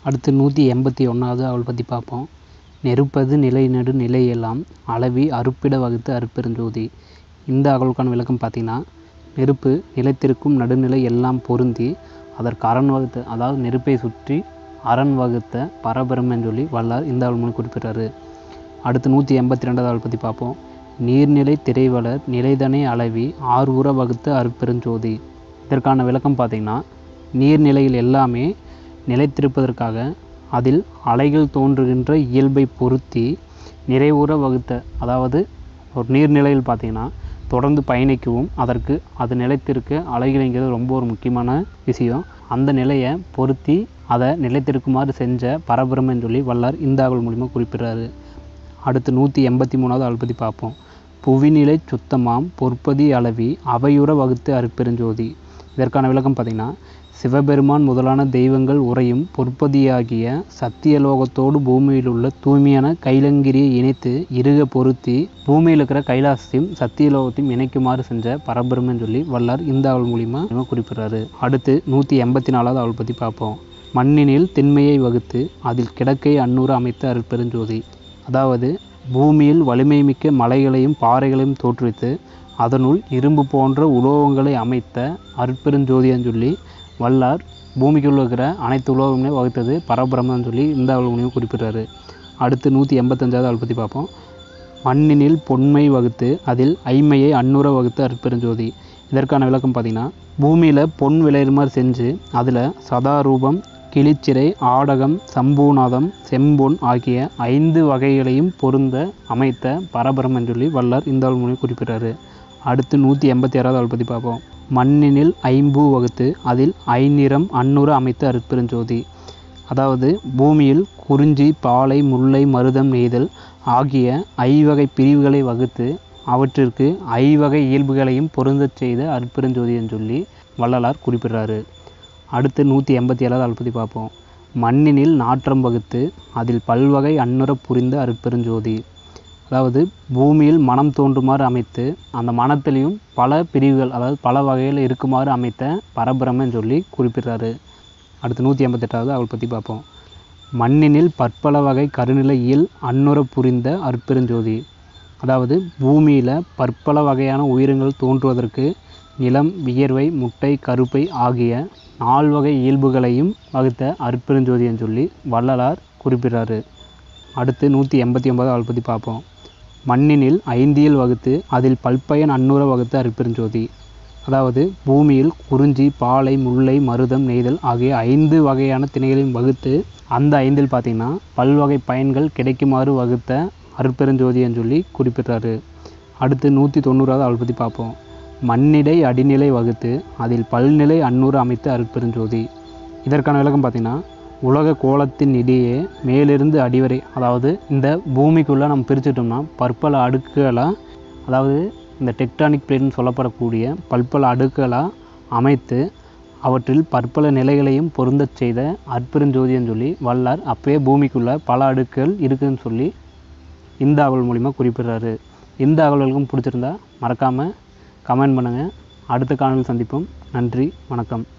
அடுத்து நூற்றி எண்பத்தி ஒன்றாவது அவள் பற்றி பார்ப்போம் நெருப்பது நிலை நடு நிலையெல்லாம் அளவி அறுப்பிட வகுத்து அருட்பெருஞ்சோதி இந்த அகவலுக்கான விளக்கம் பார்த்தீங்கன்னா நெருப்பு நிலைத்திருக்கும் நடுநிலை எல்லாம் பொருந்தி அதற்கு அரண் வகுத்த அதாவது நெருப்பை சுற்றி அரண் வகுத்த பரபிரம்மன் சொல்லி வல்லார் இந்த அவள் மூலம் குறிப்பிட்றாரு அடுத்து நூற்றி எண்பத்தி ரெண்டாவது அவள் பற்றி பார்ப்போம் நீர்நிலை திரைவளர் நிலைதனை அளவி ஆறுபுற வகுத்த அருட்பெருஞ்சோதி இதற்கான விளக்கம் பார்த்தீங்கன்னா நீர்நிலையில் எல்லாமே நிலைத்திருப்பதற்காக அதில் அலைகள் தோன்றுகின்ற இயல்பை பொருத்தி நிறைவுற வகுத்த அதாவது ஒரு நீர்நிலையில் பார்த்தீங்கன்னா தொடர்ந்து பயணிக்கவும் அதற்கு அது நிலைத்திருக்க அலைகளைங்கிறது ரொம்ப ஒரு முக்கியமான விஷயம் அந்த நிலையை பொருத்தி அதை நிலைத்திருக்குமாறு செஞ்ச பரபிரமன் சொல்லி வல்லார் இந்த அகல் மூலிமா குறிப்பிடுறாரு அடுத்து நூற்றி எண்பத்தி மூணாவது அவள் பற்றி பார்ப்போம் புவிநிலை சுத்தமாம் பொற்பதி அளவி அவையுற வகுத்து அருட்பெருஞ்சோதி இதற்கான விளக்கம் பார்த்திங்கன்னா சிவபெருமான் முதலான தெய்வங்கள் உறையும் பொற்பதியாகிய சத்தியலோகத்தோடு பூமியில் உள்ள தூய்மையான கைலங்கிரியை இணைத்து இறுக பொருத்தி பூமியில் இருக்கிற கைலாசத்தையும் சத்தியலோகத்தையும் இணைக்குமாறு செஞ்ச பரபிரமன் சொல்லி வல்லார் இந்த அவள் மூலிமா குறிப்பிடுறாரு அடுத்து நூற்றி எண்பத்தி நாலாவது அவள் பற்றி பார்ப்போம் மண்ணினில் திண்மையை வகுத்து அதில் கிடக்கை அன்னூறு அமைத்த அருட்பெருஞ்சோதி அதாவது பூமியில் வலிமைமிக்க மலைகளையும் பாறைகளையும் தோற்றுவித்து அதனுள் இரும்பு போன்ற உலோகங்களை அமைத்த அருட்பெருஞ்சோதின்னு சொல்லி வல்லார் பூமிக்குள்ள இருக்கிற அனைத்து உலோகமே வகுத்தது பரபிரம்மன் சொல்லி இந்த அவள் மூலியம் குறிப்பிடுறாரு அடுத்து நூற்றி எண்பத்தஞ்சாவது அவள் பற்றி பார்ப்போம் மண்ணினில் பொன்மை வகுத்து அதில் ஐமையை அன்னூற வகுத்து அருட்பெருஞ்சோதி இதற்கான விளக்கம் பார்த்திங்கன்னா பூமியில் பொன் விளையுமாறு செஞ்சு அதில் சதாரூபம் கிளிச்சிறை ஆடகம் சம்பூநாதம் செம்பொன் ஆகிய ஐந்து வகைகளையும் பொருந்த அமைத்த பரபிரமன் சொல்லி வல்லார் இந்த அவள் மூலியம் குறிப்பிடுறாரு அடுத்து நூற்றி எண்பத்தி ஆறாவது அவள் பற்றி பார்ப்போம் மண்ணினில் ஐம்பூ வகுத்து அதில் ஐநிறம் அன்னூறு அமைத்த அருட்பெருஞ்சோதி அதாவது பூமியில் குறிஞ்சி பாலை முல்லை மருதம் நெய்தல் ஆகிய ஐவகை பிரிவுகளை வகுத்து அவற்றிற்கு ஐவகை இயல்புகளையும் பொருந்தச் செய்த அருட்பெருஞ்சோதின்னு சொல்லி வள்ளலார் குறிப்பிடுறாரு அடுத்து நூற்றி எண்பத்தி ஏழாவது அவள் பற்றி பார்ப்போம் மண்ணினில் நாற்றம் வகுத்து அதில் பல்வகை அன்னுற புரிந்த அருட்பெருஞ்சோதி அதாவது பூமியில் மனம் தோன்றுமாறு அமைத்து அந்த மனத்திலையும் பல பிரிவுகள் அதாவது பல வகையில் இருக்குமாறு அமைத்த பரபிரமன் சொல்லி குறிப்பிடுறாரு அடுத்து நூற்றி எண்பத்தெட்டாவது அவள் பற்றி பார்ப்போம் மண்ணினில் பற்பல வகை கருநிலையில் அன்னுற புரிந்த அருட்பெருஞ்சோதி அதாவது பூமியில் பற்பல வகையான உயிரினங்கள் தோன்றுவதற்கு நிலம் வியர்வை முட்டை கருப்பை ஆகிய நால்வகை இயல்புகளையும் வகுத்த அருட்பெருஞ்சோதின்னு சொல்லி வள்ளலார் குறிப்பிடுறாரு அடுத்து நூற்றி எண்பத்தி ஒன்பது அவள் பற்றி பார்ப்போம் மண்ணினில் ஐந்தியல் வகுத்து அதில் பல்பயன் அன்னூற வகுத்த அருட்பெருஞ்சோதி அதாவது பூமியில் குறிஞ்சி பாலை முல்லை மருதம் நெய்தல் ஆகிய ஐந்து வகையான திணைகளையும் வகுத்து அந்த ஐந்தில் பார்த்திங்கன்னா பல்வகை பயன்கள் கிடைக்குமாறு வகுத்த அருட்பெருஞ்சோதின்னு சொல்லி குறிப்பிட்றாரு அடுத்து நூற்றி தொண்ணூறாவது அவள் பற்றி பார்ப்போம் மண்ணிடை அடிநிலை வகுத்து அதில் பல்நிலை அன்னூறு அமைத்த அருட்பெருஞ்சோதி இதற்கான விளக்கம் பார்த்திங்கன்னா உலக கோலத்தின் இடையே மேலிருந்து அடிவரை அதாவது இந்த பூமிக்குள்ளே நம்ம பிரிச்சுட்டோம்னா பற்பல அடுக்குகளாக அதாவது இந்த டெக்டானிக் பிளேட்னு சொல்லப்படக்கூடிய பல்பல அடுக்குகளாக அமைத்து அவற்றில் பற்பல நிலைகளையும் பொருந்தச் செய்த அற்பெருஞ்சோதின்னு சொல்லி வல்லார் அப்பயே பூமிக்குள்ளே பல அடுக்குகள் இருக்குதுன்னு சொல்லி இந்த அகவல் மூலிமா குறிப்பிடுறாரு இந்த அகவல்களுக்கும் பிடிச்சிருந்தா மறக்காமல் கமெண்ட் பண்ணுங்கள் அடுத்த காணொலி சந்திப்போம் நன்றி வணக்கம்